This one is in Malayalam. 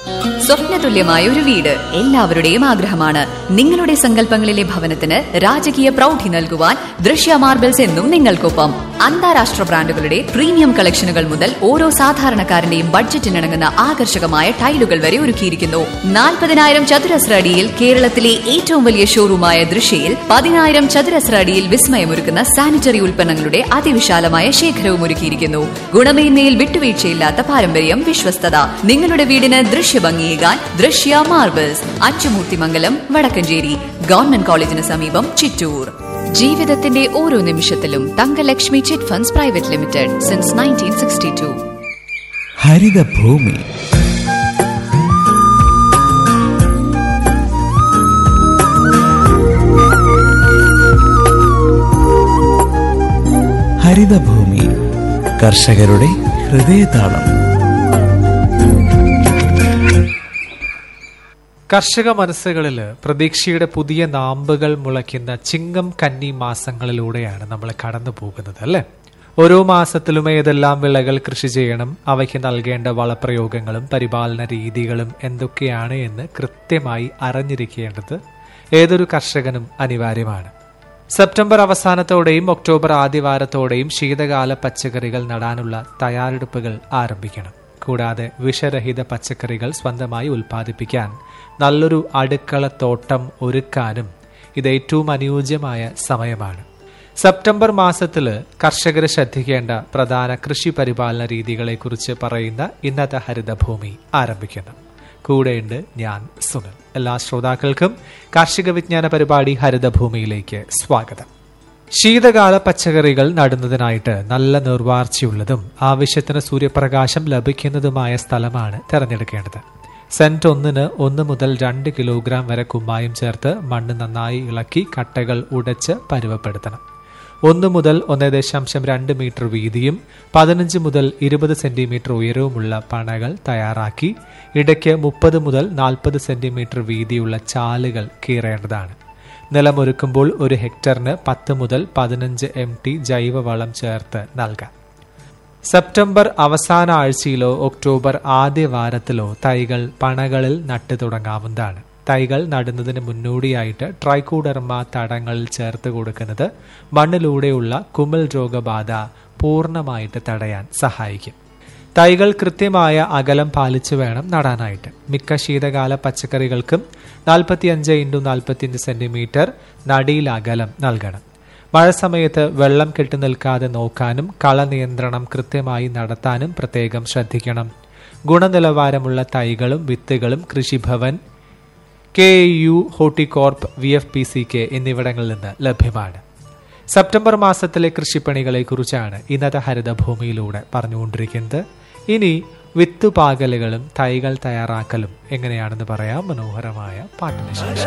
സ്വപ്നതുല്യമായ ഒരു വീട് എല്ലാവരുടെയും ആഗ്രഹമാണ് നിങ്ങളുടെ സങ്കല്പങ്ങളിലെ ഭവനത്തിന് രാജകീയ പ്രൗഢി നൽകുവാൻ ദൃശ്യ മാർബിൾസ് എന്നും നിങ്ങൾക്കൊപ്പം അന്താരാഷ്ട്ര ബ്രാൻഡുകളുടെ പ്രീമിയം കളക്ഷനുകൾ മുതൽ ഓരോ സാധാരണക്കാരന്റെയും ബഡ്ജറ്റിനിണങ്ങുന്ന ആകർഷകമായ ടൈലുകൾ വരെ ഒരുക്കിയിരിക്കുന്നു നാൽപ്പതിനായിരം ചതുരശ്ര അടിയിൽ കേരളത്തിലെ ഏറ്റവും വലിയ ഷോറൂമായ ദൃശ്യയിൽ പതിനായിരം ചതുരശ്ര അടിയിൽ വിസ്മയമൊരുക്കുന്ന സാനിറ്ററി ഉൽപ്പന്നങ്ങളുടെ അതിവിശാലമായ ശേഖരവും ഒരുക്കിയിരിക്കുന്നു ഗുണമേന്മയിൽ വിട്ടുവീഴ്ചയില്ലാത്ത പാരമ്പര്യം വിശ്വസ്തത നിങ്ങളുടെ വീടിന് ദൃശ്യഭംഗിയേകാൻ ദൃശ്യ മാർബിൾസ് അച്ചുമൂർത്തിമംഗലം വടക്കഞ്ചേരി ഗവൺമെന്റ് കോളേജിന് സമീപം ചിറ്റൂർ ജീവിതത്തിന്റെ ഓരോ നിമിഷത്തിലും Thankalakshmi chit funds private limited since nineteen sixty two Harithabhoomi Harithabhoomi കർഷകരുടെ ഹൃദയതാളം കർഷക മനസ്സുകളിൽ പ്രതീക്ഷയുടെ പുതിയ നാമ്പുകൾ മുളയ്ക്കുന്ന ചിങ്ങം കന്നി മാസങ്ങളിലൂടെയാണ് നമ്മൾ കടന്നു പോകുന്നത് അല്ലേ ഓരോ മാസത്തിലും ഏതെല്ലാം വിളകൾ കൃഷി ചെയ്യണം അവയ്ക്ക് നൽകേണ്ട വളപ്രയോഗങ്ങളും പരിപാലന രീതികളും എന്തൊക്കെയാണ് എന്ന് കൃത്യമായി അറിഞ്ഞിരിക്കേണ്ടത് ഏതൊരു കർഷകനും അനിവാര്യമാണ് സെപ്റ്റംബർ അവസാനത്തോടെയും ഒക്ടോബർ ആദ്യവാരത്തോടെയും ശീതകാല പച്ചക്കറികൾ നടാനുള്ള തയ്യാറെടുപ്പുകൾ ആരംഭിക്കണം കൂടാതെ വിഷരഹിത പച്ചക്കറികൾ സ്വന്തമായി ഉൽപ്പാദിപ്പിക്കാൻ നല്ലൊരു അടുക്കള തോട്ടം ഒരുക്കാനും ഇത് ഏറ്റവും അനുയോജ്യമായ സമയമാണ് സെപ്റ്റംബർ മാസത്തിൽ കർഷകർ ശ്രദ്ധിക്കേണ്ട പ്രധാന കൃഷി പരിപാലന രീതികളെക്കുറിച്ച് പറയുന്ന ഇന്നത്തെ ഹരിതഭൂമി ആരംഭിക്കുന്നു കൂടെയുണ്ട് ഞാൻ സുനിൽ എല്ലാ ശ്രോതാക്കൾക്കും കാർഷിക വിജ്ഞാന പരിപാടി ഹരിതഭൂമിയിലേക്ക് സ്വാഗതം ശീതകാല പച്ചക്കറികൾ നടുന്നതിനായിട്ട് നല്ല നിർവാർച്ചയുള്ളതും ആവശ്യത്തിന് സൂര്യപ്രകാശം ലഭിക്കുന്നതുമായ സ്ഥലമാണ് തിരഞ്ഞെടുക്കേണ്ടത് സെന്റ് ഒന്നിന് ഒന്ന് മുതൽ രണ്ട് കിലോഗ്രാം വരെ കുമ്മായം ചേർത്ത് മണ്ണ് നന്നായി ഇളക്കി കട്ടകൾ ഉടച്ച് പരുവപ്പെടുത്തണം ഒന്ന് മുതൽ ഒന്ന് ദശാംശം രണ്ട് മീറ്റർ വീതിയും പതിനഞ്ച് മുതൽ ഇരുപത് സെന്റിമീറ്റർ ഉയരവുമുള്ള പണകൾ തയ്യാറാക്കി ഇടയ്ക്ക് മുപ്പത് മുതൽ നാൽപ്പത് സെന്റിമീറ്റർ വീതിയുള്ള ചാലുകൾ കീറേണ്ടതാണ് നിലമൊരുക്കുമ്പോൾ ഒരു ഹെക്ടറിന് പത്ത് മുതൽ പതിനഞ്ച് എം ടി ജൈവവളം ചേർത്ത് നൽകാം സെപ്റ്റംബർ അവസാന ആഴ്ചയിലോ ഒക്ടോബർ ആദ്യ വാരത്തിലോ തൈകൾ പണകളിൽ നട്ടു തുടങ്ങാവുന്നതാണ് തൈകൾ നടുന്നതിന് മുന്നോടിയായിട്ട് ട്രൈക്കോഡർമ തടങ്ങളിൽ ചേർത്ത് കൊടുക്കുന്നത് മണ്ണിലൂടെയുള്ള കുമിൾ രോഗബാധ പൂർണ്ണമായിട്ട് തടയാൻ സഹായിക്കും തൈകൾ കൃത്യമായ അകലം പാലിച്ചു വേണം നടാനായിട്ട് മിക്ക ശീതകാല പച്ചക്കറികൾക്കും നാൽപ്പത്തിയഞ്ച് ഇൻറ്റു നാൽപ്പത്തിയഞ്ച് സെന്റിമീറ്റർ നടിയിൽ അകലം നൽകണം മഴ സമയത്ത് വെള്ളം കെട്ടി നിൽക്കാതെ നോക്കാനും കള നിയന്ത്രണം കൃത്യമായി നടത്താനും പ്രത്യേകം ശ്രദ്ധിക്കണം ഗുണനിലവാരമുള്ള തൈകളും വിത്തുകളും Krishibhavan K U Horticorp V F P C K എന്നിവിടങ്ങളിൽ നിന്ന് ലഭ്യമാണ് സെപ്റ്റംബർ മാസത്തിലെ കൃഷിപ്പണികളെ കുറിച്ചാണ് ഇന്നത്തെ ഹരിതഭൂമിയിലൂടെ പറഞ്ഞുകൊണ്ടിരിക്കുന്നത് ഇനി വിത്തുപാകലുകളും തൈകൾ തയ്യാറാക്കലും എങ്ങനെയാണെന്ന് പറയാം മനോഹരമായ പാട്ടിന് ശേഷം